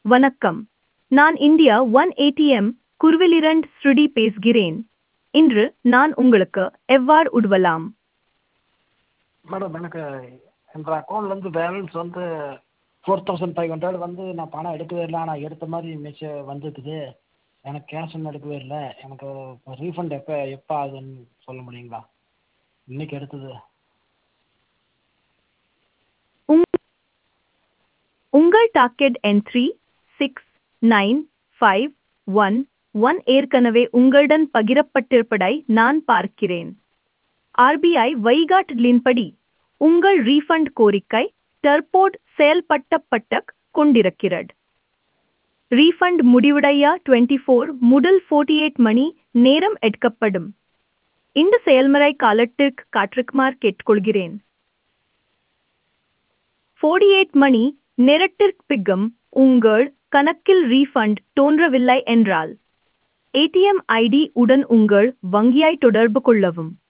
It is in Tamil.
வணக்கம் நான் இந்தியா ஒன் ஏடிஎம் குருவிலிரண்ட் ஸ்ருடி பேசுகிறேன் இன்று நான் உங்களுக்கு எவ்வாறு உதவலாம் மேடம் எனக்கு என்ற அக்கௌண்ட்லேருந்து பேலன்ஸ் வந்து ஃபோர் தௌசண்ட் ஃபைவ் ஹண்ட்ரட் வந்து நான் பணம் எடுக்கவே இல்லை ஆனால் எடுத்த மாதிரி மெசே வந்திருக்குது எனக்கு கேஷ் ஒன்றும் எடுக்கவே இல்லை எனக்கு ரீஃபண்ட் எப்போ எப்போ ஆகுதுன்னு சொல்ல முடியுங்களா இன்னைக்கு எடுத்தது உங்- உங்கள் docket entry six nine five one one ஏற்கனவே உங்களுடன் பகிரப்பட்டிருப்பதை நான் பார்க்கிறேன் ஆர்பிஐ வழிகாட்டுதலின்படி உங்கள் ரீஃபண்ட் கோரிக்கை தற்போது செயல்பட்டப்பட்ட கொண்டிருக்கிறது ரீஃபண்ட் முடிவடைய டுவெண்ட்டி ஃபோர் முதல் ஃபோர்ட்டி எயிட் மணி நேரம் எடுக்கப்படும் இந்த செயல்முறை காலத்திற்கு காற்றுக்குமாறு கேட்டுக்கொள்கிறேன் ஃபோர்ட்டி எயிட் மணி நேரத்திற்கு பிகம் உங்கள் கணக்கில் ரீஃபண்ட் தோன்றவில்லை என்றால் ஏடிஎம் ஐடி உடன் உங்கள் வங்கியை தொடர்பு கொள்ளவும்